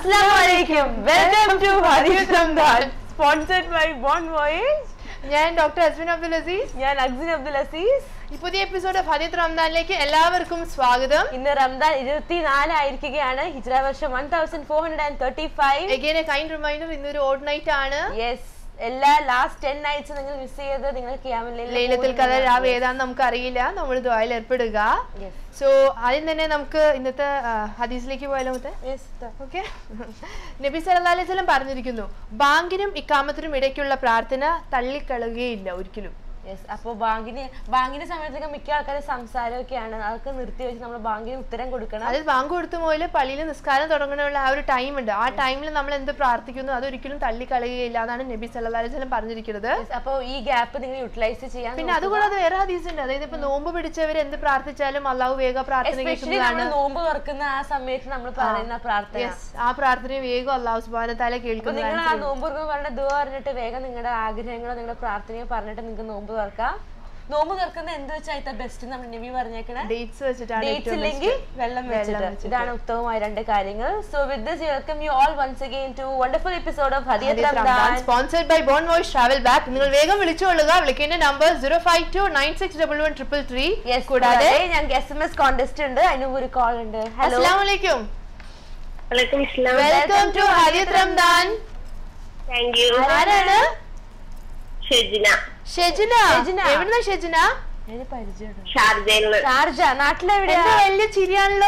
അസ്സലാമലൈക്കും welcome to ഹരീസ് Ramadan sponsored by Bon Voyage ഞാൻ ഡോക്ടർ അസ്മിൻ അബ്ദുൽ അസീസ് ഞാൻ അക്സിൻ അബ്ദുൽ അസീസ് ഈ പുതിയ എപ്പിസോഡ് ഹദീത് റംദാനിലേക്ക് എല്ലാവർക്കും സ്വാഗതം ഇന്ന് റംദാൻ ഇരുപത്തിനാല് ആയിരിക്കുകയാണ് ഹിജ്ര വർഷം one thousand four hundred and thirty five again a kind reminder ഇന്നൊരു ഓഡ് നൈറ്റ് ആണ് യെസ് എല്ലാ ലാസ്റ്റ് ടെൻ നൈറ്റ്സ് നിങ്ങൾ മിസ് ചെയ്ത് നിങ്ങൾ ലൈലത്തിൽ കഥ രാവ് ഏതാന്ന് നമുക്ക് അറിയില്ല നമ്മൾ ദ്വായിൽ ഏർപ്പെടുക സോ ആദ്യം തന്നെ നമുക്ക് ഇന്നത്തെ ആ, ഹദീസിലേക്ക് പോയാലോ മറ്റേ ഓക്കെ നബി സല്ലല്ലാഹു അലൈഹി വസല്ലം പറഞ്ഞിരിക്കുന്നു ബാങ്കിനും ഇക്കാമത്തിനും ഇടയ്ക്കുള്ള പ്രാർത്ഥന തള്ളിക്കളയുകയില്ല ഒരിക്കലും യെസ് അപ്പൊ ബാങ്കിന് ബാങ്കിന്റെ സമയത്തൊക്കെ മിക്ക ആൾക്കാരും സംസാരമൊക്കെയാണ് അതൊക്കെ നിർത്തി വെച്ച് നമ്മൾ ബാങ്കിന് ഉത്തരം കൊടുക്കണം അത് ബാങ്ക് കൊടുത്ത മുതൽ പള്ളിയിൽ നിസ്കാരം തുടങ്ങണമുള്ള ആ ഒരു ടൈം ഉണ്ട് ആ ടൈമിൽ നമ്മൾ എന്ത് പ്രാർത്ഥിക്കുന്നു അതൊരിക്കലും തള്ളിക്കളയുകയില്ല എന്നാണ് നബി സല്ലല്ലാഹു അലൈഹി വസല്ലം പറഞ്ഞിരിക്കുന്നത് Yes, അപ്പൊ ഈ ഗ്യാപ്പ് നിങ്ങൾ യൂട്ടിലൈസ് ചെയ്യാൻ പിന്നെ അതുകൂടാതെ വേറെ ഹദീസ് ഉണ്ട് അതായത് ഇപ്പൊ നോമ്പ് പിടിച്ചവർ എന്ത് പ്രാർത്ഥിച്ചാലും അള്ളാഹു വേഗം പ്രാർത്ഥന എസ്പെഷ്യലി നമ്മൾ കേൾക്കുന്നതാണ് നോമ്പ് തുറക്കുന്ന ആ സമയത്ത് നമ്മൾ പറയുന്ന പ്രാർത്ഥന യെസ് ആ പ്രാർത്ഥന വേഗം അള്ളാഹു സുബാന താല അപ്പൊ നിങ്ങൾ കേൾക്കുന്നതാണ് ആ നോമ്പ് തുറക്കുമ്പോൾ പറഞ്ഞ ദുവ പറഞ്ഞിട്ട് വേഗം നിങ്ങളുടെ ആഗ്രഹങ്ങളോ നിങ്ങളുടെ പ്രാർത്ഥനയോ പറഞ്ഞിട്ട് നിങ്ങൾക്ക് നോമ്പ് തുറക്കാം നോമ്പ് തുറക്കുന്ന എന്ത് വെച്ചാൽ ഇത്ത ബെസ്റ്റ് നമ്മൾ നബി പറഞ്ഞേക്കണേ ഡേറ്റ്സ് വെച്ചിട്ടാണ് ഡേറ്റ്സ് ഏറ്റവും ഇല്ലെങ്കിൽ best. വെള്ളം വെള്ളം വെച്ചിട്ട് വെച്ചിട്ട്. ഇതാണ് ഉത്തമമായ രണ്ട് കാര്യങ്ങൾ so with this welcome you all once again to wonderful episode of Hadiyat Ramadan sponsored by Bon Voyage travel bag നിങ്ങൾ വേഗം വിളിച്ചുകൊള്ളുക വിളിക്കേണ്ട number zero five two nine six double one triple three yes കൂടാതെ കൂടാതെ ഞങ്ങൾക്ക് എസ് എം എസ് കോൺടെസ്റ്റ് ഉണ്ട് അതിന് ഒരു കോൾ ഉണ്ട് ഹലോ അസ്സലാമു അലൈക്കും വലൈക്കും അസ്സലാം welcome to Hadiyat Ramadan thank you ആരാണ് ഷെജിന ഷെജിന ഷെജിന. എവിടുന്ന ഷെജിന അതിന് പരിചയമുണ്ട് ഷാർജയിൽ നിന്ന് ഷാർജ നാട്ടിലെവിടെയാ എന്താ വലിയ ചിരിയാണല്ലോ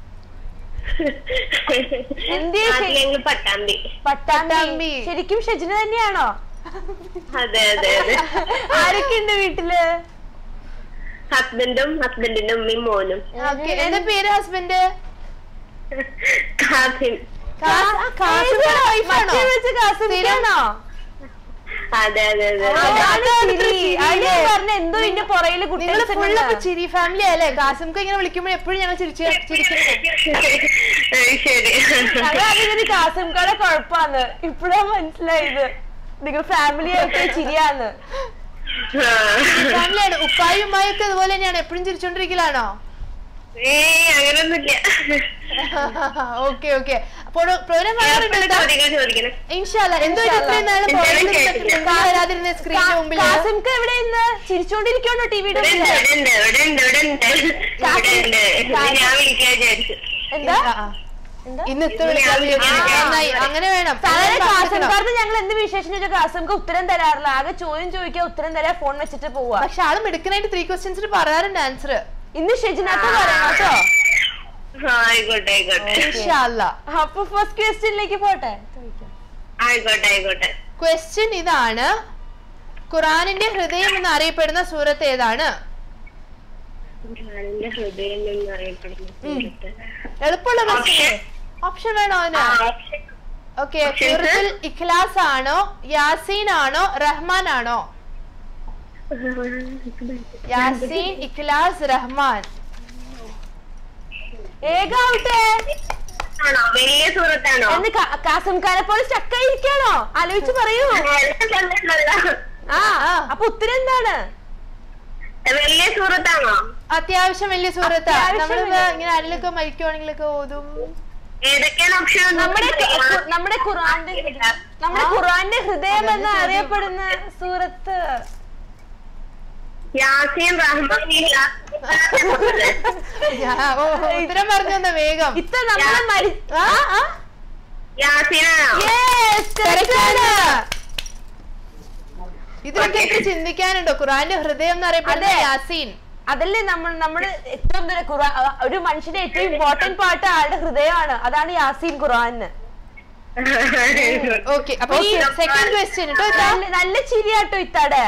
എന്തിയെ ഷെ- നാട്ടിലെങ്കിൽ പട്ടാമ്പി പട്ടാമ്പി പട്ടാമ്പി. ശരിക്കും ഷെജിന തന്നെയാണോ അതെ അതെ അതെ ആരൊക്കെയുണ്ട് വീട്ടില് ഹസ്ബൻഡും ഹസ്ബൻഡിന്റെ ഉമ്മയും മോനും ഓക്കെ എന്താ പേര് ഹസ്ബൻഡ് കാസിം വൈഫാണോ മറ്റേ വിളിച്ച കാസിമിക്കാണോ അതെ അതെ അതെ അതാണ് ചിരി. അത് ഞാൻ പറഞ്ഞ എന്തോ ഇതിന്റെ പുറയില് നിങ്ങൾ കുട്ടികൾ ഫുൾ അപ്പൊ ചിരി ഫാമിലി അല്ലേ കാസിംക്ക് ഇങ്ങനെ വിളിക്കുമ്പോൾ എപ്പോഴും ഞങ്ങൾ ചിരിച്ച് ചിരിക്കുന്നത് ആ, ശരി ഞങ്ങളതിനൊരു കാസിംകാടെ കുഴപ്പാന്ന് ഇപ്പഴാ മനസ്സിലായത് നിങ്ങൾ ഫാമിലി ആയിട്ട് ചിരിയാന്ന് ആ. ഫാമിലിയാണ് ഉപ്പായും ഉമ്മായും ഒക്കെ അതുപോലെ തന്നെയാണ് എപ്പോഴും ചിരിച്ചോണ്ടിരിക്കലാണോ ഏയ് അങ്ങനൊന്നുമില്ല ഓക്കെ ഓക്കെ പ്രോഗ്രാം കാണാറുണ്ട് ചോദിക്കണം ചോദിക്കണം ഇൻഷാല്ല എന്തോ ഇത്രയും നാള് എന്തായാലും പുറകിൽ നിന്നിട്ട് കേട്ടില്ല. നിങ്ങൾ വരാതിരുന്ന സ്ക്രീനിന് മുമ്പിൽ കാസിംക്ക് എവിടെ ഇന്ന് ചിരിച്ചോണ്ടിരിക്കണോ ടിവിയുടെ ഇവിടെ ഉണ്ട് ഇവിടെ ഉണ്ട് ഇവിടെ ഉണ്ട് ഇവിടെ ഉണ്ട് ഇവിടെ ഉണ്ട് ഞാൻ വിളിക്കാൻ വിചാരിച്ചു എന്താ ആ, ആ. ഇന്ന് ഇത്ര വിളിക്കാൻ വിചാരിക്കുന്നു. നന്നായി അങ്ങനെ വേണം സാധാരണ അങ്ങനെ പ്രാർത്ഥിക്കണം. കാസംകാർക്ക് ഞങ്ങൾ എന്ത് വിശേഷം ചോദിച്ചാൽ കാസംക്ക് ഉത്തരം തരാറില്ല ആകെ ചോദ്യം ചോദിക്കുക ഉത്തരം തരാ ഫോൺ വെച്ചിട്ട് പോവാ പക്ഷെ ആള് മിടുക്കനായിട്ട് ത്രീ ക്വസ്റ്റ്യൻസിന് പറയാറുണ്ട് ആൻസർ ഇന്ന് ഷെജിനത്ത് പറയാം കേട്ടോ ആ, ആയിക്കോട്ടെ ആയിക്കോട്ടെ ഇൻഷാല്ല അപ്പൊ ഫസ്റ്റ് ക്വസ്റ്റ്യനിലേക്ക് പോട്ടെ ആയിക്കോട്ടെ ആയിക്കോട്ടെ ക്വസ്റ്റ്യൻ ഇതാണ് ഖുറാനിന്റെ ഹൃദയം എന്ന് അറിയപ്പെടുന്ന സൂറത്ത് ഏതാണ് ഞാനെന്റെ ഹൃദയം എന്ന് അറിയപ്പെടുന്ന സുഹൃത്ത്. എളുപ്പമുള്ള Option. ക്വസ്റ്റ്യൻ ഓപ്ഷൻ വേണോ അതിന് ആ, option. Okay Options? സൂറത്തുൽ ഇഖ്ലാസ് ആണോ യാസീൻ ആണോ റഹ്മാൻ ആണോ യാസീൻ ഇഖ്ലാസ് റഹ്മാൻ ഏകാവട്ടെ ആണോ വലിയ സുഹൃത്താണോ എന്ന് കാസംകാരെ പോലെ സ്റ്റക്കായിരിക്കാണോ ആലോചിച്ച് പറയൂ ആ ആ. അപ്പൊ ഉത്തരം എന്താണ് വലിയ സുഹൃത്താണോ അത്യാവശ്യം വലിയ സൂറത്താ അത്യാവശ്യം നമ്മൾ വലിയ- ഇങ്ങനെ ആരെങ്കിലൊക്കെ മരിക്കുവാണെങ്കിലൊക്കെ ഓതും ഏതൊക്കെയാണ് ഓപ്ഷൻ നമ്മുടെ കു- നമ്മുടെ ഖുറാന്റെ നമ്മുടെ ഖുറാന്റെ ഹൃദയം എന്ന് അറിയപ്പെടുന്ന സൂറത്ത് യാസീൻ റഹ്മാൻ ഞാ- ഓ, ഉത്തരം പറഞ്ഞു തന്ന വേഗം ഇത്ത നമ്മളെ മരി ആ, ആ. യാസീനാണോ Yes, correct ആണ്. ഇതിലൊക്കെ എനിക്ക് ചിന്തിക്കാനുണ്ടോ ഖുറാന്റെ ഹൃദയം എന്ന് അറിയപ്പെടുന്ന അതെ. യാസീൻ അതല്ലേ നമ്മൾ നമ്മുടെ ഏറ്റവും വലിയ ഖുറാൻ അ- ഒരു മനുഷ്യന്റെ ഏറ്റവും ഇമ്പോർട്ടന്റ് പാർട്ട് ആളുടെ ഹൃദയമാണ് അതാണ് യാസീൻ ഖുറാന് ഓക്കെ അപ്പൊ ഈ സെക്കൻഡ് ക്വസ്റ്റ്യൻ കേട്ടോ ഇതാ. നല്ല നല്ല ചിരിയാട്ടോ ഇത്താടെ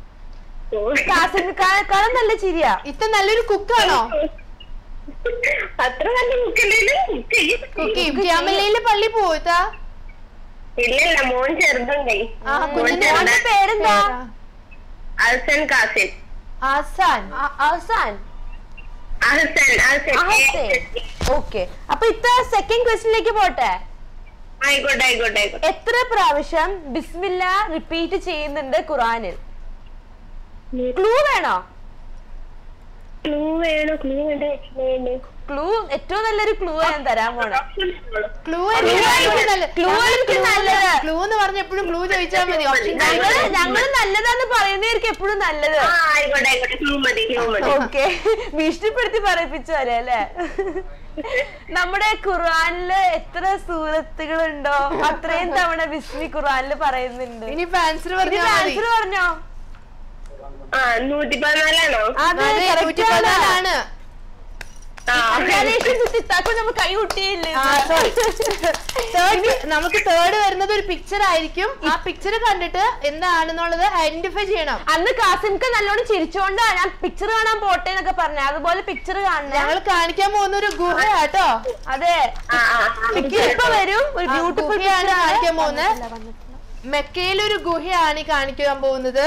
കാസർഗോഡ് നല്ല ചിരിയാ ഇത്ത നല്ലൊരു കുക്കാണോ അത്ര നല്ല മുക്കല്ലേ കുക്കി ക്യാമലയില് പള്ളി പോയിത്താ ഇല്ലല്ല മോൻ ചെറുതുണ്ടേ ആ കുഞ്ഞിന്റെ മോന്റെ പേരെന്താ അഹസൻ കാസിം ആസാൻ അ- അവസാൻ അഹസൻ അഹസൻ ഓക്കെ അപ്പൊ ഇത്ത സെക്കൻഡ് ക്വസ്റ്റിനിലേക്ക് പോട്ടെ ആയിക്കോട്ടെ ആയിക്കോട്ടെ ആയിക്കോട്ടെ എത്ര പ്രാവശ്യം ബിസ്മില്ല റിപ്പീറ്റ് ചെയ്യുന്നുണ്ട് ഖുറാനിൽ ക്ലൂ വേണോ ക്ലൂ വേണോ ക്ലൂ വേണ്ട വേണ്ട ക്ലൂ ഏറ്റവും നല്ലൊരു ക്ലൂ ഞാൻ തരാൻ പോണേ ക്ലൂ Clue ആയിരിക്കും നല്ലത്. ക്ലൂ എന്ന് പറഞ്ഞ എപ്പോഴും ക്ലൂ ചോദിച്ചാൽ മതി ഓപ്ഷൻ ഞങ്ങള് ഞങ്ങള് നല്ലതാന്ന് പറയുന്നതായിരിക്കും എപ്പോഴും നല്ലത് ആ ആയിക്കോട്ടെ ആയിക്കോട്ടെ ക്ലൂ മതി ക്ലൂ മതി ഓക്കെ ഭീഷണിപ്പെടുത്തി പറയിപ്പിച്ചു വരെ അല്ലേ നമ്മുടെ ഖുർആനില് എത്ര സൂറത്തുകളുണ്ടോ അത്രയും തവണ ബിസ്മി ഖുർആനില് പറയുന്നുണ്ട് ഇനിയിപ്പോ ആൻസർ പറഞ്ഞാൽ മതി ആൻസർ പറഞ്ഞോ ആ നൂറ്റി പതിനാലാണോ അതെ അതെ correct നൂറ്റി ആണ്. പതിനാലാണ് ആ Congratulations, ഇത്താക്ക് നമ്മൾ കൈ കുട്ടിയില്ലേ ആ, sorry. തേർഡ് നമുക്ക് തേർഡ് വരുന്നത് ഒരു പിക്ചർ ആയിരിക്കും ആ പിക്ചർ കണ്ടിട്ട് എന്താണെന്നുള്ളത് ഐഡന്റിഫൈ ചെയ്യണം അന്ന് കാസിംക്ക് നല്ലോണം ചിരിച്ചോണ്ടാ ഞാൻ പിക്ചർ കാണാൻ പോട്ടെ എന്നൊക്കെ പറഞ്ഞ അതുപോലെ പിക്ചർ കാണണം ഞങ്ങൾ കാണിക്കാൻ പോകുന്ന ഒരു ഗുഹയാട്ടോ അതെ ആ ആ പിക്ചർ ഇപ്പൊ വരും ഒരു ആ, ബ്യൂട്ടിഫുൾ ഗുഹയാണ് കാണിക്കാൻ പോകുന്നത് മെക്കയിലെ ഒരു ഗുഹയാണ് ഈ കാണിക്കാൻ പോകുന്നത്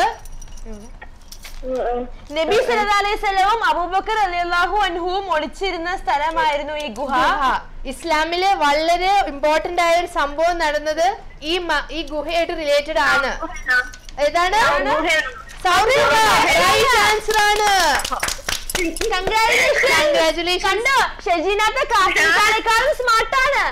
നബി സല്ലല്ലാഹു അലൈഹി വസല്ലവും അബൂബക്കർ റളിയല്ലാഹു അൻഹുവും ഒളിച്ചിരുന്ന സ്ഥലമായിരുന്നു ഈ ഗുഹ ഗുഹ ഇസ്ലാമില് വളരെ ഇമ്പോർട്ടന്റ് ആയ ഒരു സംഭവം നടന്നത് ഈ മ- ഈ ഗുഹയായിട്ട് റിലേറ്റഡ് ആണ് ഏതാണ് സൗദി റൈറ്റ് ആൻസർ ആണ് കൺഗ്രാറ്റുലേഷൻ കണ്ടോ ഷെജീനാത്ത കാസിംഖാനേക്കാളും സ്മാർട്ടാണ്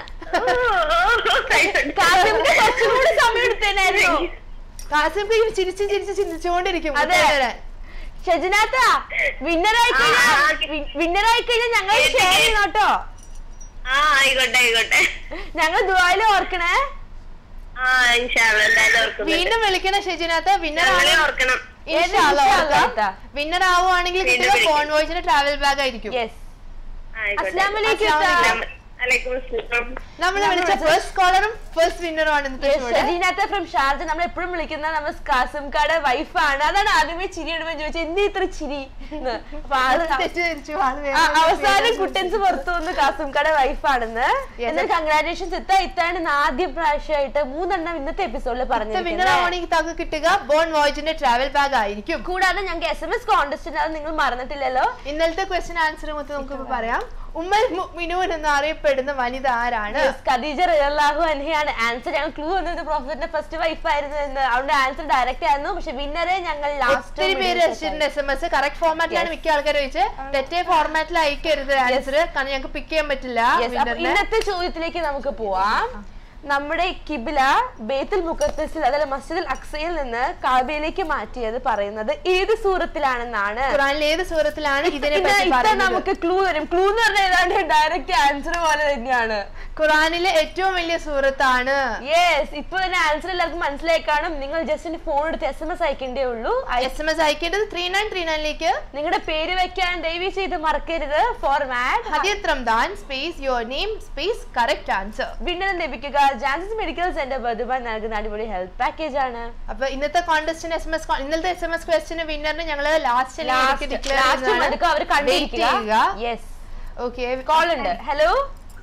കാസിംക്ക് കുറച്ചും കൂടി സമയം എടുത്തേനായിരുന്നു കാസിംക്ക് ഇങ്ങനെ ചിരിച്ച് ചിരിച്ച് ചിന്തിച്ചുകൊണ്ടിരിക്കും അതെ. ഉത്തരം തരാൻ. ഷെജിനാത്ത വിന്നറായി കഴിഞ്ഞാൽ വിന്നറായി കഴിഞ്ഞാൽ ഞങ്ങൾ ഷെയർ ചെയ്യണോട്ടോ ആ ആയിക്കോട്ടെ ആയിക്കോട്ടെ ഞങ്ങൾ ദുബായിൽ ഓർക്കണേ ആ ഇൻഷാല്ല എന്തായാലും ഓർക്കുന്നുണ്ട് വീണ്ടും വിളിക്കണം ഷെജിനകത്ത് വിന്നർ ഞങ്ങളെ ഓർക്കണം ഇൻഷാല്ലാ, ഓർക്കാം. വിന്നർ ആവുകയാണെങ്കിൽ വീണ്ടും കിട്ടുക വിളിക്കാം. ഫോൺ വോയിസിന്റെ ട്രാവൽ ബാഗ് ആയിരിക്കും യെസ് ആയിക്കോട്ടെ അസ്ലാമലൈക്കും അസ്സലാമു അലൈക്കും അസ്സലാം നമ്മൾ വിളിച്ച ഫസ്റ്റ് കോളറും ഫസ്റ്റ് വിന്നറും ആണ് ഇന്നത്തെ ഷോയുടെ ഷെജീനാത്ത ഫ്രം ഷാർജ നമ്മൾ എപ്പോഴും വിളിക്കുന്ന നമ്മൾ കാസിംകാടെ വൈഫാണ് അതാണ് ആദ്യമേ ചിരി ഇടുമ്പോൾ ചോദിച്ചത് എന്ത് ഇത്ര ചിരി എന്ന്. അപ്പൊ ആള് തെറ്റിദ്ധരിച്ചു ആള് ആ, വേറെ അവസാനം കുട്ടൻസ് പുറത്തു വന്ന് കാസിംകാടെ വൈഫാണെന്ന് എന്നാൽ കൺഗ്രാറ്റുലേഷൻസ് ഇത്ത ഇത്താണ് ആദ്യ പ്രാവശ്യമായിട്ട് മൂന്നെണ്ണം ഇന്നത്തെ എപ്പിസോഡിൽ വിന്നർ പറഞ്ഞിരിക്കുന്നത് ആവണമെങ്കിൽ താങ്കൾ കിട്ടുക ബോൺ വോയിസിന്റെ ട്രാവൽ ബാഗ് ആയിരിക്കും കൂടാതെ ഞങ്ങൾക്ക് എസ് എം എസ് കോൺടെസ്റ്റ് അത് നിങ്ങൾ മറന്നിട്ടില്ലല്ലോ ഇന്നലത്തെ ക്വസ്റ്റ്യൻ ആൻസർ മൊത്തം നമുക്ക് ഇപ്പൊ പറയാം ഉമ്മൽ മുഅ്മിനൂൻ എന്ന് അറിയപ്പെടുന്ന വനിത ആരാണ് Yes, ഖദീജ റളിയല്ലാഹു അൻഹയാണ് ആൻസർ ഞങ്ങൾ ക്ലൂ വന്നത് പ്രോഫിറ്റിന്റെ ഫസ്റ്റ് വൈഫ് ആയിരുന്നു എന്ന് അവരുടെ ആൻസർ ഡയറക്റ്റ് ആയിരുന്നു പക്ഷെ വിന്നറെ ഞങ്ങൾ ഒത്തിരി പേര് അയച്ചിട്ടുണ്ട് എസ് എം എസ് കറക്റ്റ് ഫോർമാറ്റിലാണ് മിക്ക ആൾക്കാർ ചോദിച്ചത് തെറ്റേ ഫോർമാറ്റിൽ അയക്കരുത് ആൻസർ കാരണം ഞങ്ങൾക്ക് പിക്ക് ചെയ്യാൻ പറ്റില്ല വിന്നറിനെ ഇന്നത്തെ ചോദ്യത്തിലേക്ക് നമുക്ക് പോവാം നമ്മുടെ കിബില ബേത്തുൽ മുഖത്തസിൽ അതായത് മസ്ജിദുൽ അക്സയിൽ നിന്ന് കാബയിലേക്ക് മാറ്റിയത് പറയുന്നത് ഏത് സൂറത്തിലാണെന്നാണ് ഖുറാനിലെ ഏത് സൂറത്തിലാണ് ഇതിനെ ഇത് പറ്റി ഇത്ത പറയുന്നത് നമുക്ക് ക്ലൂ തരും ക്ലൂ എന്ന് പറഞ്ഞാൽ ഏതാണ്ട് ഡയറക്റ്റ് ആൻസർ പോലെ തന്നെയാണ് ഖുറാനിലെ ഏറ്റവും വലിയ സൂറത്താണ് യെസ് ഇപ്പൊ തന്നെ ആൻസർ എല്ലാവർക്കും മനസ്സിലായി കാണും നിങ്ങൾ ജസ്റ്റ് ഫോൺ എടുത്ത് എസ് എം എസ് അയക്കേണ്ടേ ഉള്ളൂ എസ് എം എസ് അയക്കേണ്ടത് ത്രീ നയൻ ത്രീ നയനിലേക്ക് നിങ്ങളുടെ പേര് വെക്കാൻ ദയവ് ചെയ്ത് മറക്കരുത് format Hadiyat Ramadan space your name space correct answer winner ലഭിക്കുക ജാൻസസ് മെഡിക്കൽ സെന്റർ ബന്ധുബാൻ നൽകുന്ന അടിപൊളി ഹെൽത്ത് പാക്കേജ് ആണ് അപ്പൊ ഇന്നത്തെ കോൺടെസ്റ്റിന് എസ് എം എസ് ഇന്നലത്തെ എസ് എം എസ് ക്വസ്റ്റിന് വിന്നറിന് ഞങ്ങള് ലാസ്റ്റ് ലാസ്റ്റ് മടുക്കും അവർ കണ്ടിരിക്കുക യെസ് ഓക്കെ കോൾ ഉണ്ട് ഹലോ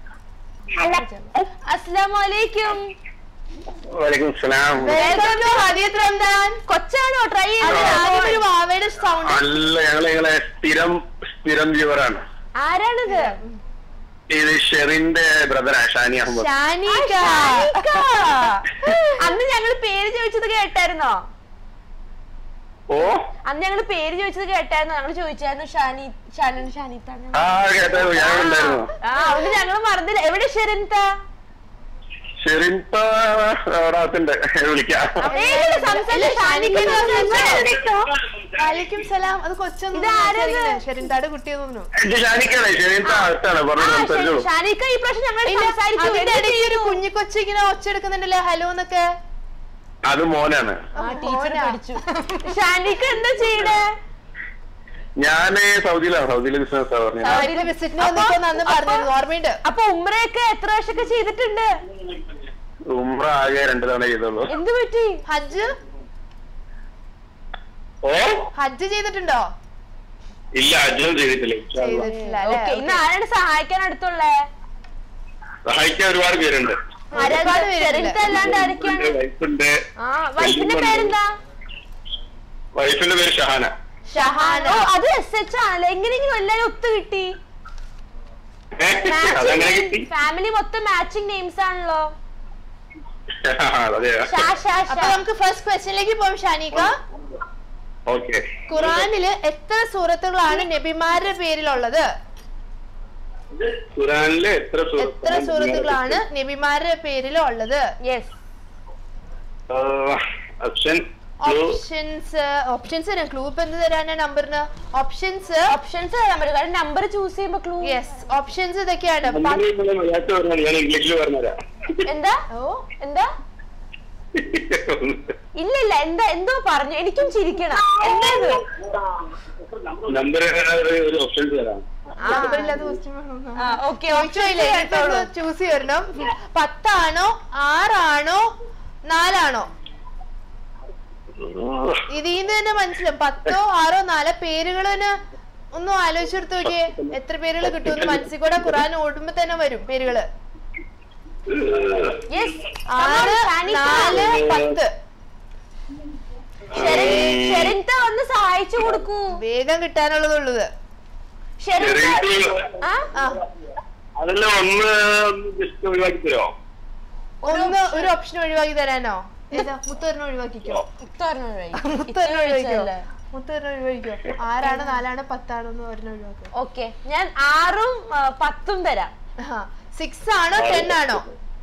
അസ്സലാമു അലൈക്കും വലൈക്കും സലാം വെൽക്കം ടു ഹദിയത് റംദാൻ കൊച്ചാണോ ട്രൈ അതെ, ആദ്യം ഒരു വാവയുടെ സൗണ്ട് അല്ല ഞങ്ങൾ ഞങ്ങളെ സ്ഥിരം സ്ഥിരം വ്യൂവറാണ് ആരാണിത് ഇത് ഷെറിന്റെ ബ്രദറാ ഷാനി അഹമ്മദ് ഷാനിക ഷാനിക്ക. അന്ന് ഞങ്ങൾ പേര് ചോദിച്ചത് കേട്ടായിരുന്നോ ഓ അന്ന് ഞങ്ങൾ പേര് ചോദിച്ചത് കേട്ടായിരുന്നോ ഞങ്ങൾ ചോദിച്ചായിരുന്നു ഷാനി ഷാനി ഷാനിത്താണ് ആ കേട്ടോ ഞാൻ ഉണ്ടായിരുന്നു ആ അതുകൊണ്ട് ഞങ്ങൾ മറന്നില്ല എവിടെ ഷെറിൻത ഷെറിൻ ഇപ്പൊ അവിടെ അകത്തുണ്ട് വിളിക്കാം ഏതില് സംസാരിച്ച ഷാനിക്ക വലൈക്കും സലാം അത് കൊച്ചൊന്നും ഇത് ആരത്? ഷെരിൻതാട് കുട്ടിയെന്ന് തോന്നുന്നു ഇത് ഷാനിക്കാണ് ഷെറിൻത്തെ അകത്താണ് പറഞ്ഞു ആ, സംസാരിച്ചോളൂ ശരി. ഷാനിക്ക ഈ പ്രാവശ്യം ഞങ്ങൾ ഇല്ല, സംസാരിച്ചു അതിന്റെ എന്ത് ഇടയ്ക്ക് ഒരു ചെയ്യുന്നു? കുഞ്ഞു കൊച്ചു ഇങ്ങനെ ഒച്ചെടുക്കുന്നുണ്ടല്ലോ ഹലോ എന്നൊക്കെ അത് മോനാണ് ആ, ടീച്ചർ മോനാ. പഠിച്ചു ഷാനിക്ക എന്താ ചെയ്യണേ ഞാന് സൗദിയിലാണ് സൗദിയിലെ ബിസിനസ് പറഞ്ഞു സൗദിയിലെ വിസിറ്റിന് വന്നപ്പോ അന്ന് പറഞ്ഞിരുന്നു ഓർമ്മയുണ്ട് അപ്പൊ ഉമ്രയൊക്കെ എത്ര വർഷമൊക്കെ ചെയ്തിട്ടുണ്ട് ഉമ്ര ആകെ രണ്ടു തവണ ചെയ്തോളൂ എന്ത് പറ്റി ഹജ്ജ് ഓ ഹജ്ജ് ചെയ്തിട്ടുണ്ടോ ഇല്ല അജ്ജും ചെയ്തിട്ടില്ല ഇൻഷാ അല്ലാ. ചെയ്തിട്ടില്ല അല്ലേ? ഓക്കെ ഇന്ന് ആരാണ് സഹായിക്കാൻ അടുത്തുള്ളേ സഹായിക്കാൻ ഒരുപാട് പേരുണ്ട് ഒരുപാട് പേരുണ്ട്. ഷെറിൻത അല്ലാണ്ട് ആരൊക്കെയാണ് വൈഫുണ്ട് ആ വൈഫിന്റെ പേരെന്താ വൈഫിന്റെ പേര് ഷഹാന ഷഹാന ഓ അത് എസ് എച്ച് ആണല്ലേ എങ്ങനെയെങ്കിലും എല്ലാരും ഒത്തു കിട്ടി ഏ, അതങ്ങനെ കിട്ടി ഫാമിലി മൊത്തം മാച്ചിങ് നെയിംസ് ആണല്ലോ അതെയോ ഷാ ഷാ അപ്പൊ ഷാ നമുക്ക് ഫസ്റ്റ് ക്വസ്റ്റ്യനിലേക്ക് പോകും ഷാനിക ഓക്കെ ഖുറാനില് എത്ര സൂറത്തുകളാണ് നബിമാരുടെ പേരിലുള്ളത് ഖുറാനില് എത്ര എത്ര സൂറത്തുകളാണ് നബിമാരുടെ പേരിലുള്ളത് യെസ് ഓപ്ഷൻ ഓപ്ഷൻസ് ഓപ്ഷൻസ് തരാം ക്ലൂ ഇപ്പൊ എന്ത് തരാനാ നമ്പറിന് ഓപ്ഷൻസ് ഓപ്ഷൻസ് തരാൻ പറ്റും കാരണം നമ്പർ ചൂസ് ചെയ്യുമ്പോ ക്ലൂ യെസ് ഓപ്ഷൻസ് ഇതൊക്കെയാണ് പ- മലയാളത്തിൽ പറഞ്ഞാൽ ഞാൻ ഇംഗ്ലീഷിൽ പറഞ്ഞുതരാം എന്താ ഓ എന്താ ഇല്ല ഇല്ല എന്താ എന്തോ പറഞ്ഞു എനിക്കും ചിരിക്കണം എന്താ ഇത് നമ്പർ ഒരു ഓപ്ഷൻസ് തരാം നമ്പർ ഇല്ലാത്ത ക്വസ്റ്റ്യൻ വേണമെന്നാ ആ ഓക്കെ ചോദിച്ചില്ലേ ചൂസ് ചെയ്യണം പത്താണോ ആറാണോ നാലാണോ ഇതിന്ന് തന്നെ മനസ്സിലാവും പത്തോ ആറോ നാലോ പേരുകൾ തന്നെ ഒന്ന് ആലോചിച്ചെടുത്ത് നോക്കിയേ എത്ര പേരുകൾ കിട്ടുമെന്ന് മനസ്സിൽ കൂടെ ഖുറാൻ ഓടുമ്പോ തന്നെ വരും പേരുകള് യെസ് ആറ് നാല് പത്ത് ഷെറിൻത ഒന്ന് സഹായിച്ചു കൊടുക്കൂ വേഗം കിട്ടാനുള്ളതുള്ളത് ഷെറിൻത ആ ആ അതെല്ലാം ഒന്ന് ജസ്റ്റ് ഒഴിവാക്കി തരുമോ ഒന്ന് ഒരു ഓപ്ഷൻ ഒഴിവാക്കി തരാനോ ഏതാ മുത്തറിനെ ഒഴിവാക്കിക്കോ ഇത്തവണ വഴി. മുത്തറിനെ ഇത്രയും ഒഴിവാക്കിക്കോ ചോദിച്ചതല്ലേ? മുത്തറിനെ ഒഴിവാക്കിക്കോ ആറാണ് നാലാണ് പത്താണോ എന്ന് ഒരെണ്ണം ഒഴിവാക്കോ ഓക്കെ ഞാൻ ആറും ആ, പത്തും തരാം സിക്സ് ആണോ ടെൻ ആണോ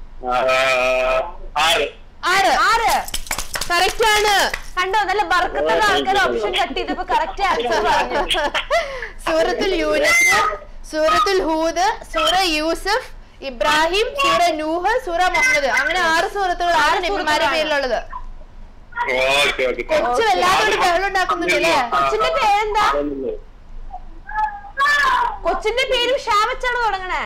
ആറ് ആറ് ആറ് കറക്റ്റ് ആണ് കണ്ടോ നല്ല ബർക്കത്തുള്ള ആൾക്കാർ ഓപ്ഷൻ കട്ട് ചെയ്തപ്പോ കറക്റ്റ് ആൻസർ പറഞ്ഞു സൂറത്തുൽ യൂനസ് സൂറത്തുൽ ഹൂദ് സൂറ യൂസഫ് ഇബ്രാഹിം സൂറ നൂഹ് സൂറ മുഹമ്മദ് അങ്ങനെ ആറ് സൂറത്തുകളാണ് ആറ് നബിമാരുടെ സൂറത്തുകളാണ്. പേരിലുള്ളത് ഓക്കെ ഓക്കെ കൊച്ചു വല്ലാതെ ഒരു ബഹളം ഉണ്ടാക്കുന്നുണ്ടല്ലേ കൊച്ചിന്റെ പേരെന്താ കൊച്ചിന്റെ പേരും ഷാ വെച്ചാണ് തുടങ്ങണേ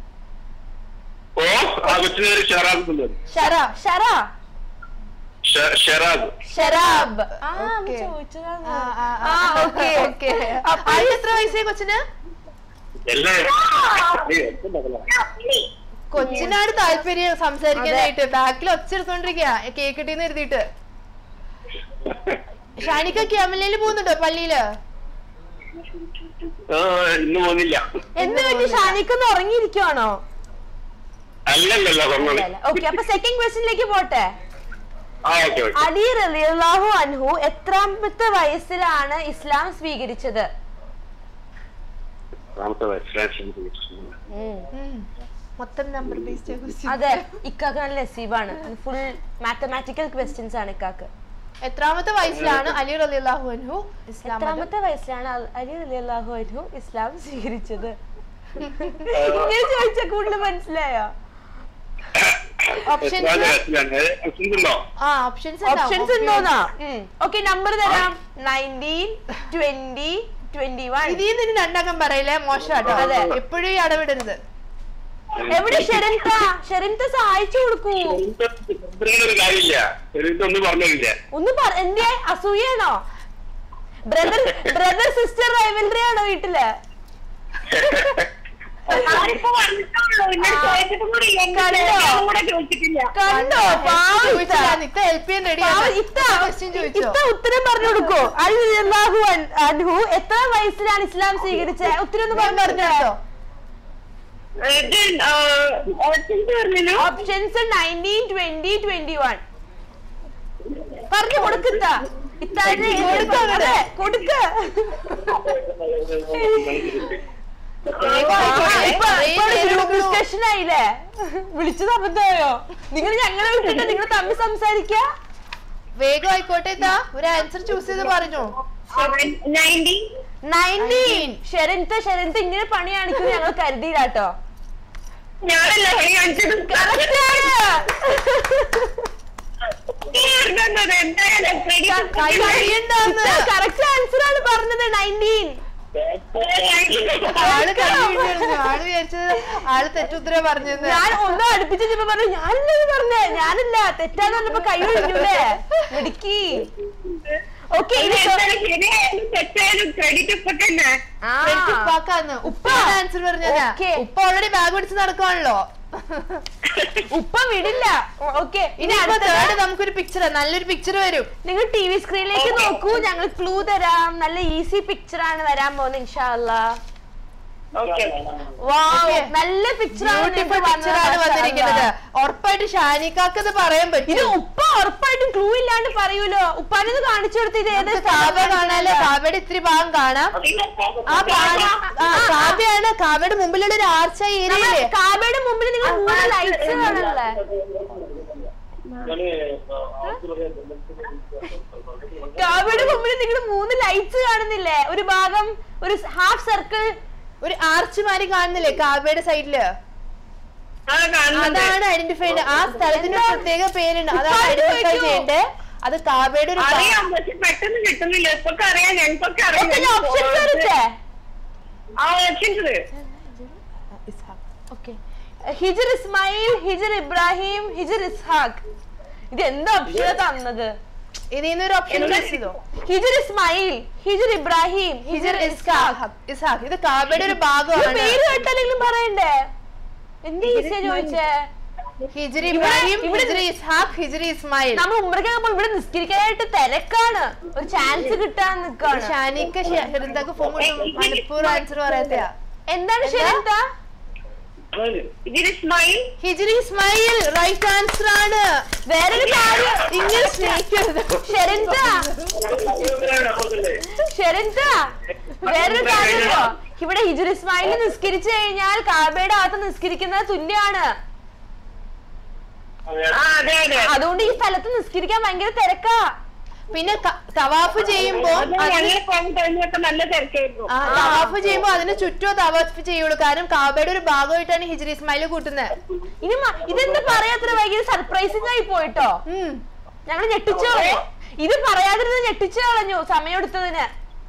ഓ ആ കൊച്ചിന് ഒരു ഷെറാബ് എന്നുള്ളത്. ഷറ ഷറ ഷെ- ഷെറാബ് ഷറാബ് ആ അമ്മ Okay. ചോദിച്ചതാണ് ആ, ആ, ആ, ആ, okay. okay. ആൾക്ക് എത്ര വയസ്സായി കൊച്ചിന് എല്ലാം കൊച്ചിനാണ് താല്പര്യം സംസാരിക്കാനായിട്ട് ബാക്കിൽ ഒച്ചെടുത്തോണ്ടിരിക്കുക കേക്ക് കിട്ടിന്ന് എഴുതിയിട്ട് ഷാനിക്ക ക്യാമലയിൽ പോകുന്നുണ്ടോ പള്ളിയില് ആ, ഇന്ന് പോകുന്നില്ല എന്ത് പറ്റി ഷാനിക്കൊന്ന് ഉറങ്ങിയിരിക്കുവാണോ അല്ലല്ലല്ല പറഞ്ഞോളെ ഓക്കെ അപ്പൊ സെക്കൻഡ് ക്വസ്റ്റ്യനിലേക്ക് പോട്ടെ ആ ഓക്കെ ഓക്കെ അലി റളിയല്ലാഹു അൻഹു എത്രാമത്തെ വയസ്സിലാണ് ഇസ്ലാം സ്വീകരിച്ചത് രണ്ടാമത്തെ വയസ്സിലാണ് ഉം. മൊത്തം നമ്പർ ബേസ്ഡ് അതെ ഇക്കാക്ക് നല്ല നസീബാണ് ഫുൾ മാത്തമാറ്റിക്കൽ ക്വസ്റ്റ്യൻസ് ആണ് ഇക്കാക്ക് എത്രാമത്തെ വയസ്സിലാണ് അലി റളിയല്ലാഹു അൻഹു ഇസ്ലാം മതം? എത്രാമത്തെ വയസ്സിലാണ് അൽ- അലി റളിയല്ലാഹു അൻഹു ഇസ്ലാം സ്വീകരിച്ചത് ഇങ്ങനെ ചോദിച്ചാൽ കൂടുതൽ മനസ്സിലായോ Options? ഉണ്ടോ ആ ഓപ്ഷൻസ് ഓപ്ഷൻസ് ഉണ്ടോന്നാ ഓക്കെ നമ്പർ തരാം നയൻറ്റീൻ ട്വന്റി ട്വന്റി വൺ ഇതിൽ നിന്ന് രണ്ടാക്കം പറയില്ലേ മോശമാട്ടോ അതെ. എപ്പോഴും ഈ അടവിടരുത് എവിടെ ഷെറിൻത ഷെറിൻത സഹായിച്ചു കൊടുക്കൂ ഒരു കാര്യമില്ല ഒന്നും പറഞ്ഞില്ല ഒന്ന് പറ എന്തേ അസൂയാണോ ബ്രദർ ബ്രദർ സിസ്റ്റർ റൈവൽറി ആണോ വീട്ടില് ആരിപ്പോ വന്നിട്ടുള്ളൂ ഇന്നലെ ചോദിച്ചിട്ട് കൂടി ഇല്ല കണ്ടോ? ഞാനും കൂടെ ചോദിച്ചിട്ടില്ല കണ്ടോ പാവം ഇത്ത. ചോദിച്ചില്ല ഇത്ത ഹെൽപ്പ് ചെയ്യാൻ പാവം റെഡിയാണ് ഇത്ത ക്വസ്റ്റ്യൻ ചോദിച്ചോ ഇത്ത ഉത്തരം പറഞ്ഞു കൊടുക്കോ അലിഹു അൻഹു എത്ര വയസ്സിലാണ് ഇസ്ലാം സ്വീകരിച്ചത് ഉത്തരം ഒന്ന് പറഞ്ഞു പറഞ്ഞോ ഇത് ഓപ്ഷൻസ് പറഞ്ഞല്ലോ options nineteen twenty twenty one പറഞ്ഞു കൊടുക്കത്ത ഇത്താഴെ കൊടുക്കേ കൊടുക്ക ഗ്രൂപ്പ് ഡിസ്കഷൻ ആയില്ലേ വിളിച്ചത് അബദ്ധമായോ നിങ്ങൾ ഞങ്ങളെ വിട്ടിട്ട് നിങ്ങൾ തമ്മിൽ സംസാരിക്ക വേഗം ആയിക്കോട്ടെ ഇതാ ഒരു ആൻസർ ചൂസ് ചെയ്ത് പറഞ്ഞു നയൻറ്റി നയൻറ്റീൻ ഷെരന്ത ഷെരന്ത ഇങ്ങനെ പണി കാണിക്കുന്നത് ഞങ്ങൾ കരുതിയില്ല കേട്ടോ ഞാനല്ല പണി കാണിച്ചത് Correct ആണ്. എന്തായാലും കൈ കഴിയണ്ടാന്ന് കറക്റ്റ് ആൻസർ ആണ് പറഞ്ഞത് നയൻറ്റീൻ ആള് കണ്ടുപിടിച്ചിരുന്നു ആള് വിചാരിച്ചത് ആള് തെറ്റുത്തരം പറഞ്ഞെന്ന് ഞാൻ ഒന്നും അടുപ്പിച്ച് ചെന്നപ്പോ പറഞ്ഞു ഞാനല്ലേ ഇത് പറഞ്ഞേ ഞാനല്ല തെറ്റാന്ന് പറഞ്ഞപ്പോ കൈ ഒഴിഞ്ഞൂലേ മിടുക്കി ഓക്കെ ഇനി സോ- ശരിയായാലും തെറ്റായാലും ക്രെഡിറ്റ് ഇപ്പൊ തന്നെ ആ. വെച്ച് ഉപ്പാക്കാന്ന് ഉപ്പ ആൻസർ പറഞ്ഞതാ Okay. ഉപ്പ ഓൾറെഡി ബാഗ് പിടിച്ച് നടക്കുവാണല്ലോ ഉപ്പ വിടില്ല ഓക്കെ ഇനി ഇനി അടുത്ത അടുത്തത് തേർഡ് നമുക്കൊരു പിക്ചർ നല്ലൊരു പിക്ചർ വരും നിങ്ങൾ ടി വി സ്ക്രീനിലേക്ക് നോക്കൂ ഞങ്ങൾ ക്ലൂ തരാം നല്ല ഈസി പിക്ചർ ആണ് വരാൻ പോകുന്നത് ഇൻഷാല്ല ഓക്കെ വാവ് നല്ല പിക്ചർ ബ്യൂട്ടിഫുൾ പിക്ചർ ആണ് വന്നിരിക്കുന്നത് ഉറപ്പായിട്ട് ഷാനിക്കാക്ക് ഇത് പറയാൻ ഇത് പറ്റും ഉപ്പ ഉറപ്പായിട്ടും ക്ലൂ ഇല്ലാണ്ട് പറയൂലോ ഉപ്പാനത് കാണിച്ചു കൊടുത്ത് ഇത് ഏത് കാബ കാണാല്ലേ കാബയുടെ ഇത്തിരി ഭാഗം കാണാം ആ പാടി ആ കാബയാണ് കാബയുടെ മുമ്പിലുള്ള ഒരു ആർച്ച ഏരിയയില്ലേ കാബയുടെ മുമ്പിൽ നിങ്ങൾ മൂന്ന് ലൈറ്റ്സ് കാണല്ലേ കാബയുടെ മുമ്പിൽ നിങ്ങൾ മൂന്ന് ലൈറ്റ്സ് കാണുന്നില്ലേ ഒരു ഭാഗം ഒരു ഹാഫ് സർക്കിൾ ഒരു ആർച്ച് മാതിരി കാണുന്നില്ലേ കാബയുടെ സൈഡില് ആ കാണുന്നുണ്ട് അതാണ് ഐഡന്റിഫൈഡ് ആ സ്ഥലത്തിന് ഒരു പ്രത്യേക പേരുണ്ട് അതാണ് ഉപ്പാട് ഐഡന്റിഫൈ ചോദിക്കൂ. ചെയ്യേണ്ടത് അത് കാബയുടെ ഒരു അറിയാം പക്ഷെ പെട്ടെന്ന് കിട്ടുന്നില്ല ഇപ്പൊക്കെ അറിയാം ഞങ്ങൾക്കൊക്കെ അറിയാം ഓപ്ഷൻസ് വരട്ടെ ആ ഓപ്ഷൻസ് ഓക്കെ ഹിജർ ഇസ്മായിൽ ഹിജർ ഇബ്രാഹിം ഹിജർ ഇസ്ഹാഖ് ഇത് എന്താ ഓപ്ഷൻ തന്നത് ഇതിൽ നിന്ന് ഒരു ഓപ്ഷൻ ചൂസ് ചെയ്തോ ഹിജർ ഇസ്മായിൽ ഹിജർ ഇബ്രാഹിം ഹിജർ ഇസ്ഹാഖ് ഇസ്ഹാഖ് ഇത് കാബയുടെ ഒരു ഇത് ഭാഗമാണ് പേര് കേട്ടല്ലെങ്കിലും പറയണ്ടേ എന്ത് ഈസിയാ ചോദിച്ചേ ഹിജർ ഇബ്രാഹിം ഇവിടെ- ഹിജർ ഇസ്ഹാഖ് ഹിജർ ഇസ്മായിൽ നമ്മൾ ഉമ്മറക്കൊക്കെ ഇവിടെ നിസ്കരിക്കാനായിട്ട് തിരക്കാണ് ഒരു ചാൻസ് കിട്ടാൻ നിക്കാണ് ഷാനിക്ക് ഷെറിന്താക്ക് ഫോൺ കൊടുത്തു മണിപ്പൂർ ആൻസർ പറയാത്ത എന്താണ് ശരിന്ത ഇതിൽ ഇസ്മായിൽ ഹിജർ ഇസ്മായിൽ റൈറ്റ് ആൻസർ ആണ് വേറൊരു കാര്യം ഇങ്ങനെ സ്നേഹിക്കരുത് ഷെറിന്ത ഷെറിന്ത വേറൊരു കാര്യമോ ഇവിടെ ഹിജുർ ഇസ്മായിൽ നിസ്കരിച്ചു കഴിഞ്ഞാൽ കാബയുടെ അകത്ത് നിസ്കരിക്കുന്നത് തുല്യാണ് ആ അതെ അതെ അതുകൊണ്ട് ഈ സ്ഥലത്ത് നിസ്കരിക്കാൻ ഭയങ്കര തിരക്കാ പിന്നെ ക- തവാഫ് ചെയ്യുമ്പോ അത് ഞങ്ങൾ പോകുന്ന ടൈമിലൊക്കെ നല്ല തിരക്കായിരുന്നു ആ, തവാഫ് ചെയ്യുമ്പോ അതിന് ചുറ്റും തവാഫ് ചെയ്യുള്ളൂ കാരണം കാബയുടെ ഒരു ഭാഗമായിട്ടാണ് ഹിജർ ഇസ്മായിൽ കൂട്ടുന്നത് ഇനി മ- ഇതെന്താ പറയാത്ര ഭയങ്കര സർപ്രൈസിംഗ് ആയി പോയിട്ടോ ഉം. ഞങ്ങൾ ഞെട്ടിച്ചു കളഞ്ഞു ഇത് പറയാതിരുന്നത് ഞെട്ടിച്ചു കളഞ്ഞു സമയം എടുത്തതിന്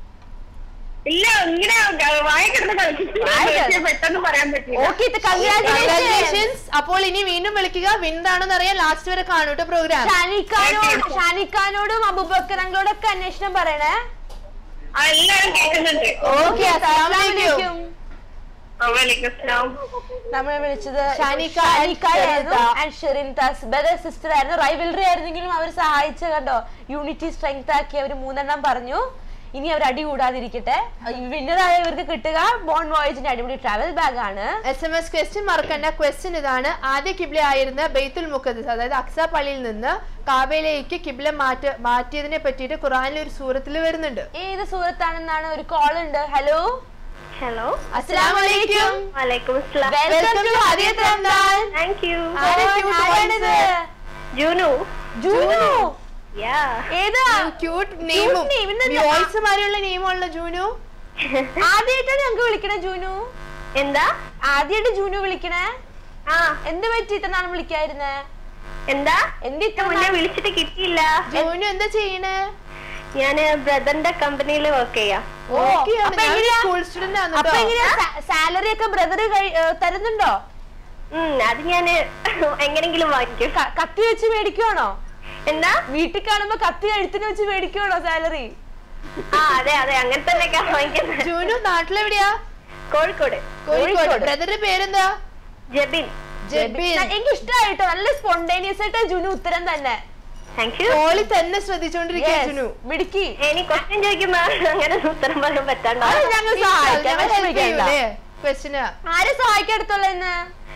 ഇല്ല ഇങ്ങനെ വായ കിടന്ന് വായ കിടന്ന്. കളിച്ചു പെട്ടെന്ന് പറയാൻ പറ്റില്ല ഓക്കെ കൺഗ്രാറ്റുലേഷൻ Congratulations. അപ്പോൾ ഇനി വീണ്ടും വിളിക്കുക വിന്നാണെന്ന് അറിയാൻ ലാസ്റ്റ് വരെ കാണൂട്ടോ പ്രോഗ്രാം ഷാനിഖാനോട് ഷാനിഖാനോടും അബൂബക്കറങ്ങളോടും ഒക്കെ അന്വേഷണം പറയണേ ആ എല്ലാരും കേൾക്കുന്നുണ്ട് ഓക്കെ അസ്സലാമലൈക്കും വലൈക്കും അസ്സലാം നമ്മളെ വിളിച്ചത് ഷാനിക്ക ഷാനിക്കായിരുന്നു ഷെറിൻത. ആൻഡ് ഷെറിൻതാസ് ബ്രദർ സിസ്റ്റർ ആയിരുന്നു റൈവലറി ആയിരുന്നെങ്കിലും അവർ സഹായിച്ച കണ്ടോ യൂണിറ്റി സ്ട്രെങ്ത് ആക്കി അവർ മൂന്നെണ്ണം പറഞ്ഞു ഇനി അവർ അടി കൂടാതിരിക്കട്ടെ വിന്നറായ ഇവർക്ക് കിട്ടുക ബോൺ വോയേജിന്റെ അടിപൊളി ട്രാവൽ ബാഗ് ആണ് എസ് എം എസ് ക്വസ്റ്റ്യൻ മറക്കണ്ട ക്വസ്റ്റ്യൻ ഇതാണ് ആദ്യ കിബ്ല ആയിരുന്ന ബെയ്ത്തുൽ മുഖദ്സ് അതായത് അക്സ പള്ളിയിൽ നിന്ന് കാബയിലേക്ക് കിബ്ല മാറ്റ മാറ്റിയതിനെ പറ്റിയിട്ട് ഖുറാനിൽ ഒരു സൂറത്തിൽ വരുന്നുണ്ട് ഏത് സൂറത്താണെന്നാണ് ഒരു കോൾ ഉണ്ട് ഹലോ ഹലോ അസ്സലാമു അലൈക്കും വലൈക്കും അസ്സലാം വെൽക്കം ടു ആദ്യത്തെ റംദാൻ താങ്ക് യു ആരാ cute ആരാണിത്? ജൂനു ജൂനു യാ ഏതാ ക്യൂട്ട് നെയിമും name. ഇന്നെന്താ? വോയിസ് മാതിരിയുള്ള നെയിമുള്ള ജൂനു ആദ്യമായിട്ടാണ് ഞങ്ങക്ക് വിളിക്കണേ ജൂനു എന്താ ആദ്യമായിട്ട് ജൂനു വിളിക്കണേ ആ എന്ത് പറ്റി ഇത്ര നാൾ വിളിക്കായിരുന്നേ എന്താ എന്ത് ഇത്ര മുന്നേ നാൾ- വിളിച്ചിട്ട് കിട്ടിയില്ല ജൂനു എന്താ ചെയ്യണേ ഞാന് ബ്രദറിന്റെ കമ്പനിയിൽ വർക്ക് ചെയ്യാം ഓ, അപ്പൊ എങ്ങനെയാ? സ്കൂൾ സ്റ്റുഡന്റ് ആണ് അപ്പൊ കേട്ടോ. എങ്ങനെയാ സാലറി ഒക്കെ ബ്രദർ തരുന്നുണ്ടോ ഉം അത് ഞാന് എങ്ങനെങ്കിലും വാങ്ങിക്കും ക- കത്തി വെച്ച് മേടിക്കുവാണോ എന്താ വീട്ടിൽ കാണുമ്പോ കത്തി കഴുത്തിന് വെച്ച് മേടിക്കുവാണോ സാലറി ആ അതെ അതെ അങ്ങനെ തന്നെയൊക്കെ വാങ്ങിക്കുന്നത് ജൂനു നാട്ടിലെവിടെയാ കോഴിക്കോട് കോഴിക്കോട് കോഴിക്കോട്. ബ്രദറിന്റെ പേരെന്താ ജബിൻ ജബീൻ എനിക്ക് ഇഷ്ടമായിട്ടോ നല്ല സ്പോണ്ടേനിയസ് ആയിട്ട് ജുനു ഉത്തരം തന്നെ താങ്ക് യു കോളി തന്നെ ശ്രദ്ധിച്ചോണ്ടിരിക്കുക Yes, ജുനു മിടുക്കി ഇനി ക്വസ്റ്റ്യൻ ചോദിക്കുമ്പോ അങ്ങനെ ഉത്തരം പറയാൻ പറ്റാണ്ടോ അത് ഞങ്ങൾ സഹായിക്കാം വിഷമിക്കണ്ട. ക്വസ്റ്റിന് ആരെ സഹായിക്കടുത്തുള്ള ഇന്ന്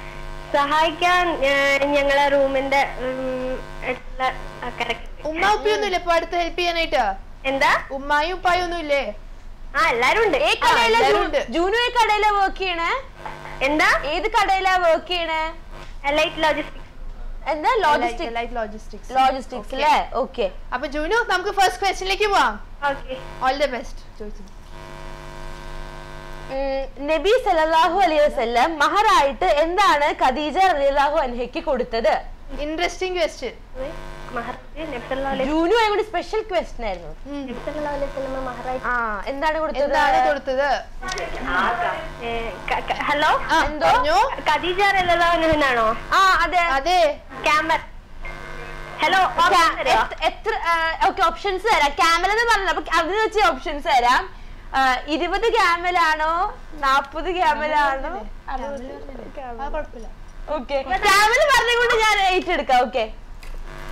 സഹായിക്കാൻ ഏഹ്, ഞങ്ങളെ റൂമിന്റെ ഉം, അടുത്തുള്ള ആൾക്കാരൊക്കെ ഉണ്ട്. ഉമ്മ ഉപ്പയൊന്നും ഇല്ലേ ഇപ്പൊ അടുത്ത് ഹെൽപ്പ് ചെയ്യാനായിട്ട് എന്താ ഉമ്മായും ഉപ്പായും ഒന്നും ഇല്ലേ ആ എല്ലാരും ഉണ്ട് ഏ കടയിലെ എല്ലാരും ജൂ- ഉണ്ട്. ജൂനു ഏ കടയിലാ വർക്ക് ചെയ്യണേ എന്താ ഏത് കടയിലാ വർക്ക് ചെയ്യണേ ലൈറ്റ് ലോജിസ്റ്റിക്സ് എന്താ ലോജിസ്റ്റിക് ലൈറ്റ് ലോജിസ്റ്റിക്സ് ലോജിസ്റ്റിക്സ് അല്ലേ ഓക്കെ അപ്പൊ ജൂനു നമുക്ക് ഫസ്റ്റ് ക്വസ്റ്റിനിലേക്ക് പോവാം ഓക്കെ ഓൾ ദ ബെസ്റ്റ് ചോദിച്ചു നബി സല്ലല്ലാഹു അലൈഹി വസല്ലം മഹറായിട്ട് എന്താണ് ഖദീജ റളിയല്ലാഹു അൻഹയ്ക്ക് കൊടുത്തത് ഇൻട്രസ്റ്റിംഗ് ക്വസ്റ്റ്യൻ മഹാരാജ് നബ്സല്ലാ ജൂനു കൂടി സ്പെഷ്യൽ ക്വസ്റ്റൻ ആയിരുന്നു അലൈഹി മഹാരാജ് ആ എന്താണ് കൊടുത്തത് എന്താണ് കൊടുത്തത് ഹലോ ആ, എന്തോ? പറഞ്ഞോ ഖദീജ റളിയല്ലാഹു ആ അതെ അതെ ക്യാമർ ഹലോ ക്യാ- എത്ര- എത്ര ഓക്കെ ഓപ്ഷൻസ് തരാം ക്യാമൽ എന്ന് പറഞ്ഞത് അപ്പൊ അതിന് വെച്ച് ഓപ്ഷൻസ് തരാം ആ, ഇരുപത് ക്യാമലാണോ നാപ്പത് ക്യാമലാണോ ആ, കുഴപ്പമില്ല ഓക്കെ ക്യാമൽ പറഞ്ഞുകൊണ്ട് ഞാൻ ഏറ്റെടുക്കാം ഓക്കെ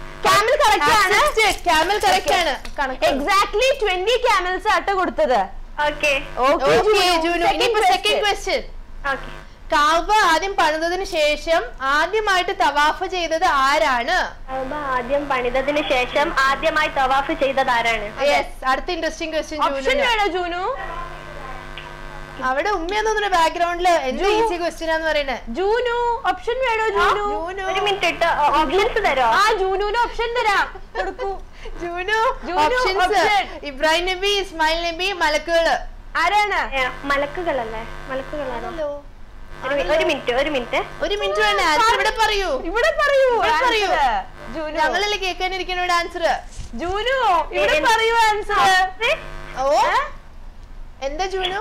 ക്യാമൽ കറക്റ്റ് ആണ് ക്യാമൽ കറക്റ്റ് ആണ് കണക്ക് എക്സാക്ട്ലി ട്വന്റി ക്യാമൽസ് ആട്ടോ കൊടുത്തത് okay Okay, okay Junu. Junu Second ഇനിയിപ്പോ question. Second question okay Kaaba ആദ്യം പണിതതിന് ശേഷം ആദ്യമായിട്ട് തവാഫ് ചെയ്തത് ആരാണ് ആദ്യം പണിതതിന് ശേഷം ആദ്യമായി തവാഫ് ചെയ്തത് ആരാണ് യെസ് അടുത്ത ഇൻട്രസ്റ്റിംഗ് ക്വസ്റ്റ്യൻ ഓപ്ഷൻ ജൂനു വേണോ ജൂനു അവിടെ ഉമ്മയെന്ന് തോന്നുന്നു ബാക്ക്ഗ്രൗണ്ടില് എന്ത് ഈസി ക്വസ്റ്റ്യൻ ആന്ന് പറയുന്നത് ജൂനു ഓപ്ഷൻ വേണോ ജൂനു ഒരു മിനിറ്റ് ഇട്ട് ഓപ്ഷൻസ് തരോ ആ ജൂനുവിന് ഓപ്ഷൻ തരാം കൊടുക്കൂ Junu Junu, options option. Ibrahim നബി ഇസ്മായിൽ നബി മലക്കുകള് ആരാണ് ഏ, മലക്കുകളല്ലേ മലക്കുകളാണോ ഒരു മി- ഒരു മിനിറ്റ് ഒരു മിനിറ്റ് ഒരു മിനിറ്റ് വേണ്ട ആൻസർ ഇവിടെ പറയൂ ഇവിടെ പറയൂ ഇവിടെ പറയൂ. answer. ജൂനു ഞങ്ങളല്ലേ കേൾക്കാനിരിക്കണ ഇവിടെ ആൻസർ ജൂനു ഇവിടെ എ- പറയൂ ആൻസർ ഓ എന്താ ജൂനു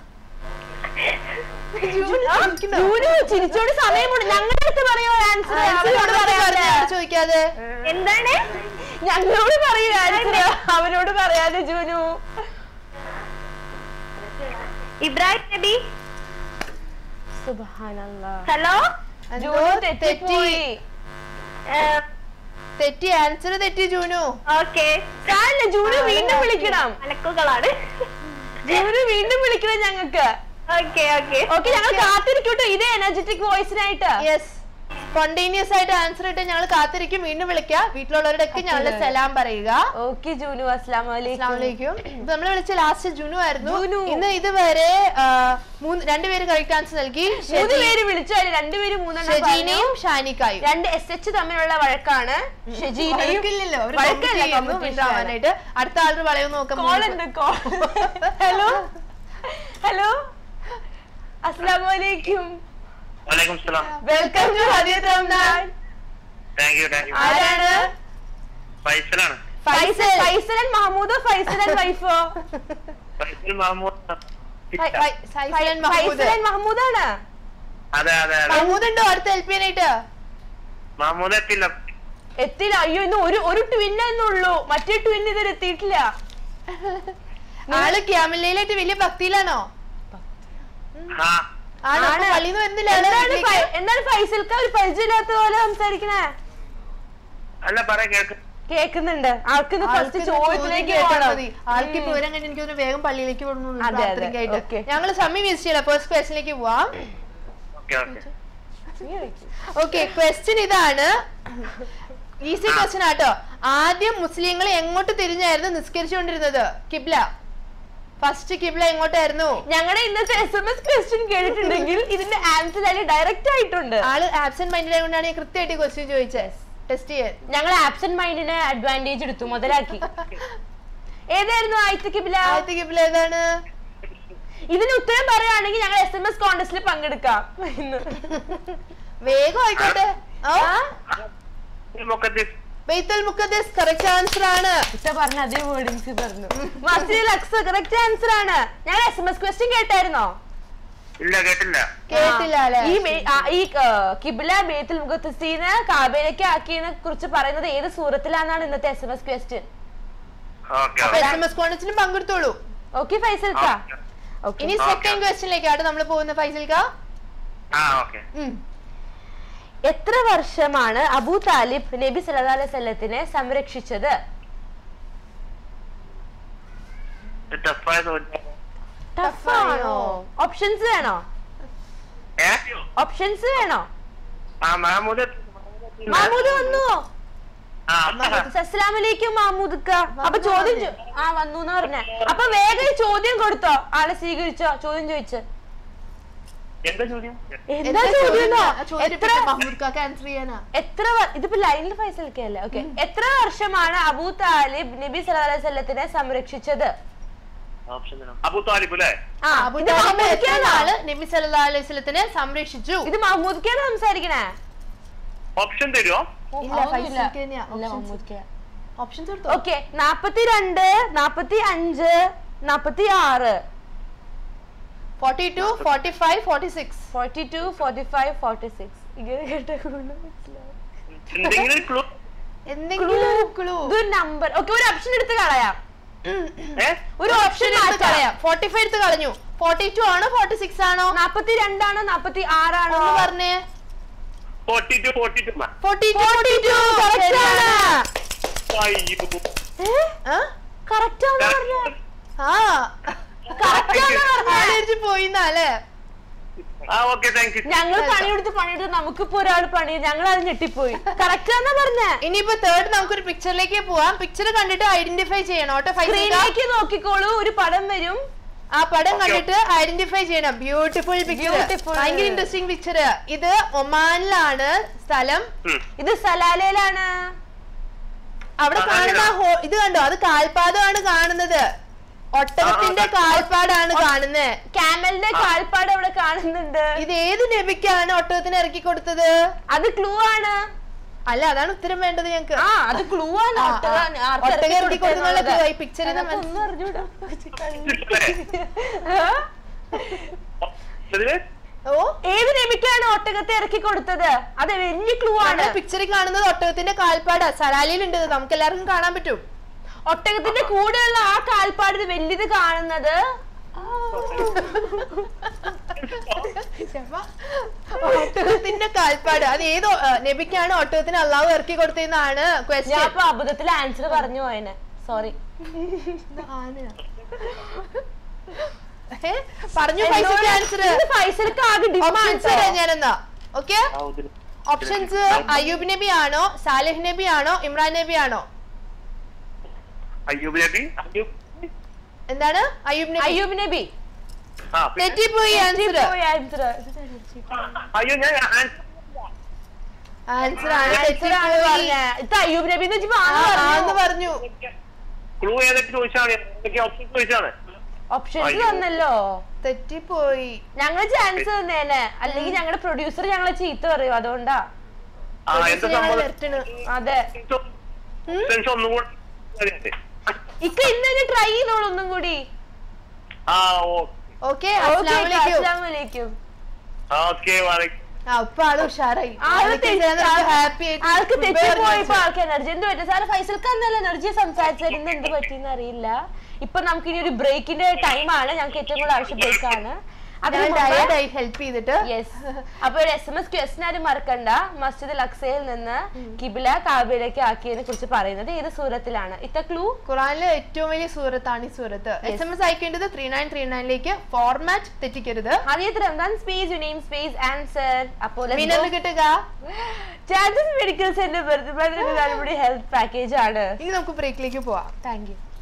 ജൂനു ചിരിക്കുന്നോ? ജൂനു ചിരിച്ചോട് സമയമുണ്ട് ഞങ്ങളുടെ അടുത്ത് പറയൂ ആൻസർ Answer ഇവിടെ വന്ന് പറഞ്ഞോ, അവിടെ ചോദിക്കാതെ എന്താണ് ഞങ്ങളോട് പറയൂ ആൻസർ അവരോട് പറയാതെ ജൂനു ഇബ്രാഹിം നബി സുബ്ഹാനല്ലാ ഹലോ എന്തോ ജൂനു തെറ്റി തെറ്റിപ്പോയി തെറ്റി ആൻസർ തെറ്റി ജൂനു ഓക്കെ സാരില്ല ജൂനു വീണ്ടും വിളിക്കണം മലക്കുകളാണ് ജൂനു വീണ്ടും വിളിക്കണം ഞങ്ങൾക്ക് ഓക്കെ ഓക്കെ ഓക്കെ ഞങ്ങൾ കാത്തിരിക്കട്ടോ ഇതേ എനർജറ്റിക് വോയിസിനായിട്ട് യെസ് സ്പോണ്ടേനിയസ് ആയിട്ട് ആൻസർ ഇട്ട് ഞങ്ങൾ കാത്തിരിക്കും വീണ്ടും വിളിക്കാം വീട്ടിലുള്ളവരുടെയൊക്കെ ഞങ്ങൾ സലാം പറയുക ഓക്കെ ജൂനു അസ്ലാം വലൈക്കും അസ്ലാമലൈക്കും നമ്മൾ വിളിച്ച ലാസ്റ്റ് ജുനു ആയിരുന്നു ജുനു. ഇന്ന് ഇതുവരെ ആ, മൂന്ന് രണ്ടുപേര് കറക്റ്റ് ആൻസർ നൽകി മൂന്ന് പേര് വിളിച്ചു അതിൽ രണ്ടുപേര് മൂന്നെണ്ണം പറഞ്ഞു. ഷജീനയും ഷാനിക്കായും രണ്ട് എസ് എച്ച് തമ്മിലുള്ള വഴക്കാണ് ഷജീനയും വഴക്കില്ലല്ലോ, അവര് വഴക്കല്ല, compete ചെയ്യുന്നു, competition win ആണ്. ആവാനായിട്ട് അടുത്ത ആളുടെ വളയുന്നു നോക്കാം കോൾ ഉണ്ട് കോൾ ഹലോ ഹലോ അസ്സലാമു അലൈക്കും വലൈക്കും സലാം welcome to Hadith Ramadan thank you thank you ആരാണ് ഫൈസലാണ് ഫൈസൽ ഫൈസൽ ആൻഡ് മഹമ്മൂദോ ഫൈസൽ ആൻഡ് വൈഫോ ഫൈസൽ മഹമ്മൂദ് സൈസൽ ആൻഡ് മഹമ്മൂദ് ഫൈസൽ ആൻഡ് മഹമ്മൂദാണ് അതെ അതെ അതെ മഹമ്മൂദ് ഉണ്ടോ അടുത്ത ഹെൽപ്പ് ചെയ്യാനായിട്ട് മഹമ്മൂദ് എത്തില്ല എത്തില്ല അയ്യോ ഇന്ന് ഒരു ഒരു ട്വിൻ എന്നുള്ളൂ മറ്റേ ട്വിൻ ഇതുവരെ എത്തിയിട്ടില്ല ആള് ക്യാമലയിലായിട്ട് വലിയ ഭക്തിയിലാണോ ആ ആണോ ആണ്. പള്ളിന്ന് വരുന്നില്ല ആള് എന്താണ് വീട്ടിലേക്ക്? ഫൈ- എന്താണ് ഫൈസൽക്ക ഒരു പരിചയമില്ലാത്ത പോലെ സംസാരിക്കണേ അല്ല പറ കേൾക്ക് കേക്കുന്നുണ്ട് ആൾക്ക് ആൾക്ക് ഫസ്റ്റ് ഇത് ചോദ്യത്തിലേക്ക് ചോദ്യം കേട്ടാ പോകണം മതി. ആൾക്ക് ഇപ്പൊ വരാൻ കഴിഞ്ഞ എനിക്ക് തോന്നുന്നു വേഗം പള്ളിയിലേക്ക് വിടുന്നു അതെ, അതെ. പ്രാർത്ഥനയ്ക്കായിട്ട് Okay. ഞങ്ങൾ സമയം വേസ്റ്റ് ചെയ്യല ഫസ്റ്റ് ക്വസ്റ്റിലേക്ക് പോവാം ഓക്കെ ഓക്കെ ഓക്കെ ക്വസ്റ്റ്യൻ ഇതാണ് ഈസി ക്വസ്റ്റ്യൻ ആട്ടോ ആദ്യം മുസ്ലിങ്ങൾ എങ്ങോട്ട് തിരിഞ്ഞായിരുന്നു നിസ്കരിച്ചുകൊണ്ടിരുന്നത് കിബ്ല ഫസ്റ്റ് കിബ്ല എങ്ങോട്ടായിരുന്നു ഞങ്ങളുടെ ഇന്നത്തെ എസ് എം എസ് ക്വസ്റ്റ്യൻ കേട്ടിട്ടുണ്ടെങ്കിൽ ഇതിന്റെ ആൻസർ അതിൽ ഡയറക്റ്റ് ആയിട്ടുണ്ട് ആള് ആബ്സെന്റ് മൈൻഡിൽ ആയതുകൊണ്ടാണ് ഞാൻ കൃത്യമായിട്ട് ക്വസ്റ്റ്യൻ ചോദിച്ചത് ടെസ്റ്റ് ചെയ്യാൻ ഞങ്ങൾ ആബ്സെന്റ് മൈൻഡിനെ അഡ്വാൻറ്റേജ് എടുത്തു മുതലാക്കി ഏതായിരുന്നു ആദ്യത്തെ കിബില ആദ്യത്തെ കിബ്ല ഏതാണ് ഇതിന് ഉത്തരം പറയുകയാണെങ്കിൽ ഞങ്ങൾ എസ് എം എസ് കോൺടെസ്റ്റിൽ പങ്കെടുക്കാം ഇന്ന് വേഗം ആയിക്കോട്ടെ ആ മുക്കദ്ദീസ് ബെയ്ത്തുൽ മുഖദ്ദസ് കറക്റ്റ് ആൻസർ ആണ് ഇത്ത പറഞ്ഞ അതേ വേർഡിങ്സ് പറഞ്ഞു മസ്ജിദ് അക്സ കറക്റ്റ് ആൻസർ ആണ് ഞങ്ങൾ എസ് എം എസ് ക്വസ്റ്റ്യൻ കേട്ടായിരുന്നോ ഇല്ല കേട്ടില്ല കേട്ടില്ല അല്ലേ ഈ ബേ- ആ, ഈ കിബില ബേത്തുൽ മുഖത്തസീന് കാബയിലേക്ക് ആക്കിയതിനെ കുറിച്ച് പറയുന്നത് ഏത് സൂറത്തിലാണെന്നാണ് ഇന്നത്തെ S M S question okay അപ്പൊ ഓക്കെ എസ് എം എസ് കോൺടസ്റ്റിനും പങ്കെടുത്തോളൂ ഓക്കെ ഫൈസൽ ആ, ഓക്കെ ഇനി Okay. സെക്കൻഡ് ക്വസ്റ്റ്യനിലേക്കാണ് നമ്മൾ പോകുന്നത് ഫൈസൽക്ക ആ ഓക്കെ എത്ര വർഷമാണ് അബൂ താലിബ് നബി സല്ലല്ലാഹു അലൈഹി വസല്ലത്തിനെ സംരക്ഷിച്ചത് ടഫായ ചോദ്യം ടഫ് ആണോ ഓപ്ഷൻസ് വേണോ ഏ ഓപ്ഷൻസ് വേണോ ആ മഹമ്മൂദ് എത്തി. മാമൂദ് വന്നു ആ അസ്സലാമലൈക്കും മാമൂദ്ക്ക അപ്പൊ ചോദ്യം ചോ- ആ വന്നു എന്ന് പറഞ്ഞ അപ്പൊ വേഗം ഈ ചോദ്യം കൊടുത്തോ ആളെ സ്വീകരിച്ചോ ചോദ്യം ചോദിച്ച് എന്താ ചോദ്യം എന്താ ചോദ്യം എത്ര മഹ്മൂദ് കാക്ക ആൻസർ ചെയ്യാനാ എത്ര വ- ഇതിപ്പോ ലൈനിൽ ഫൈസൽക്കല്ലേ ഓക്കെ എത്ര വർഷമാണ് അബൂ താലിബ് നബി സല്ലല്ലാഹു അലൈഹി വസല്ലത്തിനെ സംരക്ഷിച്ചത് ഓപ്ഷൻ അബു താലിബ് അല്ലേ ആ അബു ഇത് താലിബ് എത്ര മഹ്മൂദ്ക്കാണോ? നാള് നബി സല്ലല്ലാഹു അലൈഹി വസല്ലത്തിനെ സംരക്ഷിച്ചു ഇത് മഹ്മൂദ്ക്കാണ് സംസാരിക്കണേ ഓപ്ഷൻ തരുമോ ഇല്ല ഫൈസൽക്ക് തന്നെയാ ഓപ്ഷൻസ് എടുത്തോ ഓക്കെ നാപ്പത്തിരണ്ട് നാപ്പത്തി അഞ്ച് നാപ്പത്തി ആറ് forty two forty five forty six forty two forty five forty six ഇങ്ങനെ കേട്ടുകൊണ്ട് മനസ്സിലാവും എന്തെങ്കിലും ക്ലൂ എന്തെങ്കിലും ക്ലൂ ഇതൊരു നമ്പർ ഓക്കെ ഒരു ഓപ്ഷൻ എടുത്ത് കളയാം ഏ ഒരു ഓപ്ഷൻ കളയാം ഫോർട്ടി ഫൈവ് എടുത്ത് കളഞ്ഞു ഫോർട്ടി ടു ആണോ ഫോർട്ടി സിക്സ് ആണോ നാപ്പത്തി രണ്ടാണോ നാപ്പത്തി ആറാണോ ഒന്ന് പറഞ്ഞേ forty two forty two forty forty two correct ആണ് അയ്യോ കറക്റ്റ് ആണെന്ന് പറഞ്ഞ ആ ആലോചിച്ച് പോയിന്നാലേ ആ ഓക്കെ താങ്ക് യു ഞങ്ങൾ പണിയെടുത്ത് പണിയെടുത്ത് നമുക്കിപ്പോ ഒരാൾ പണി ഞങ്ങൾ അത് ഞെട്ടിപ്പോയി കറക്റ്റ് ആണെന്നാ പറഞ്ഞേ ഇനിയിപ്പോ തേർഡ് നമുക്കൊരു പിക്ചറിലേക്ക് പോവാം പിക്ചർ കണ്ടിട്ട് ഐഡന്റിഫൈ ചെയ്യണം കേട്ടോ ഫൈസൽ സ്ക്രീനിലേക്ക് നോക്കിക്കോളൂ ഒരു പടം വരും ആ പടം കണ്ടിട്ട് ഐഡന്റിഫൈ ചെയ്യണം ബ്യൂട്ടിഫുൾ പിക്ചർ Beautiful. ഭയങ്കര ഇൻട്രസ്റ്റിംഗ് പിക്ചർ ഇത് ഒമാനിലാണ് സ്ഥലം ഇത് സലാലയിലാണ് അവിടെ ആ, കാണുന്ന അതെയോ? ഹോ- ഇത് കണ്ടോ അത് കാൽപാദമാണ് കാണുന്നത് ഒട്ടകത്തിന്റെ ആ, ആ, കാൽപ്പാടാണ് കാണുന്നത് ക്യാമലിന്റെ കാൽപ്പാട് അവിടെ കാണുന്നുണ്ട് ഇത് ഏത് നബിക്കാണ് ഒട്ടകത്തിന് ഇറക്കി കൊടുത്തത് അത് ക്ലൂ ആണ് അല്ല അതാണ് ഉത്തരം വേണ്ടത് ഞങ്ങക്ക് ആ അത് ക്ലൂ ആണ് ആ, ആ. ഒട്ടകം ആർക്ക് ഒട്ടകം ഇറക്കി ഇറക്കി കൊടുക്കുന്നുള്ള കൊടുത്തതെന്നുള്ളത്. clue. ഈ picture ൽ അതിനകത്ത് മനസ്സി- ഒന്നും അറിഞ്ഞൂടാ. ഇതില് ഓ ഏത് നബിക്കാണ് ഒട്ടകത്തെ ഇറക്കി കൊടുത്തത് അത് വലിയ ക്ലൂ ആണ് നമ്മുടെ പിക്ചറിൽ കാണുന്നത് ഒട്ടകത്തിന്റെ കാൽപ്പാടാ സലാലിയിലുണ്ട് ഇത്. നമുക്ക് എല്ലാവർക്കും കാണാൻ പറ്റും ഒട്ടകത്തിന്റെ കൂടെയുള്ള ആ കാൽപ്പാട് ഇത് വലിയത് കാണുന്നത് ഒട്ടകത്തിന്റെ കാൽപ്പാട് അത് ഏതോ ആ, നബിക്കാണ് ഒട്ടകത്തിന് അള്ളാഹു ഇറക്കി കൊടുത്തതെന്നാണ് ഞാൻ ക്വസ്റ്റ്യൻ ഇപ്പൊ അബദ്ധത്തിൽ ആൻസർ പറഞ്ഞു പോയനെ സോറി പറഞ്ഞു പൈസക്ക് ആൻസർ പൈസക്ക് ആകെ ഓപ്ഷൻസ് ഡിമാൻഡ് ഞാനെന്നാ ഓക്കെ ആ, ഇതില്. ഓപ്ഷൻസ് അയ്യൂബ് നബി ആണോ സാലിഹ് നബി ആണോ ഇമ്രാൻ നബി ആണോ അയ്യൂബ് നബി അയ്യൂബ് എന്താണ് അയ്യൂബ് നബി അയ്യൂബ് നബി ആ പിന്നെ- തെറ്റിപ്പോയി ആൻസർ ആൻസർ അയ്യോ ഞാൻ ആൻസർ ആൻസർ ആണ് ആൻസർ ആണ് തെറ്റിപ്പോയി പറഞ്ഞേ ഇത് അയ്യൂബ് നബി എന്ന് വെച്ചപ്പോ ആ, ആന്ന് ആന്ന് പറഞ്ഞു പറഞ്ഞു ക്ലൂ ഏതൊക്കെ ചോദിച്ചാണ് ഏതൊക്കെ ഓപ്ഷൻ ചോദിച്ചാണ് ഓപ്ഷൻസ് അയ്യോ. തന്നല്ലോ തെറ്റിപ്പോയി ഞങ്ങൾ ചാൻസ് തന്നേനെ അല്ലെങ്കിൽ ഞങ്ങളുടെ പ്രൊഡ്യൂസർ ഞങ്ങളെ ചീത്ത പറയും അതുകൊണ്ടാ ആ എന്താ ഞങ്ങൾ സംഭവം വരട്ടണ് അതെ ഓപ്ഷൻസ് ഒന്നും കൂടെ അറിയണ്ടേ? ഇക്ക ഇന്നെ ട്രൈ ചെയ്തോളൂ ഒന്നും കൂടി ആ ഓക്കെ അസ്സലാമലൈക്കും അസ്ലാമലൈക്കും ഓക്കെ വലൈക്കും ആ ഇപ്പൊ ആള് ഉഷാറായി ആള് തെറ്റി- ഹാപ്പി ആൾക്ക് തെറ്റിപ്പോയപ്പോ ആൾക്ക് എനർജി എന്ത് പറ്റും സാറ് ഫൈസൽക്ക് അന്നല്ല എനർജി സംസാരിച്ചത് ഇന്ന് എന്ത് പറ്റിയെന്ന് അറിയില്ല ഇപ്പൊ നമുക്ക് ഇനി ഒരു ബ്രേക്കിന്റെ ടൈം ആണ് ഞങ്ങൾക്ക് ഏറ്റവും കൂടുതൽ ആവശ്യം ബ്രേക്ക് ആണ് അതിന് മുമ്പ് ഡയറ്റായി ഹെൽപ്പ് ചെയ്തിട്ട് യെസ് അപ്പൊ ഒരു എസ് എം എസ് ക്വസ്റ്റൻ ആരും മറക്കണ്ട മസ്ജിദ് അക്സയിൽ നിന്ന് കിബില കാബയിലേക്ക് ആക്കിയതിനെ കുറിച്ച് പറയുന്നത് ഏത് സൂരത്തിലാണ് ഇത്ത ക്ലൂ ഖുറാനിലെ ഏറ്റവും വലിയ സൂറത്താണ് ഈ സൂറത്ത് എസ് എം എസ് അയക്കേണ്ടത് ത്രീ നയൻ ത്രീ നയനിലേക്ക് ഫോർമാറ്റ് തെറ്റിക്കരുത് ആദ്യത്തെ Ramzan space you name space answer അപ്പോൾ വിനറിന് കിട്ടുക chances medical centre health package ആണ് ഇനി നമുക്ക് ബ്രേക്കിലേക്ക് പോവാം താങ്ക് യു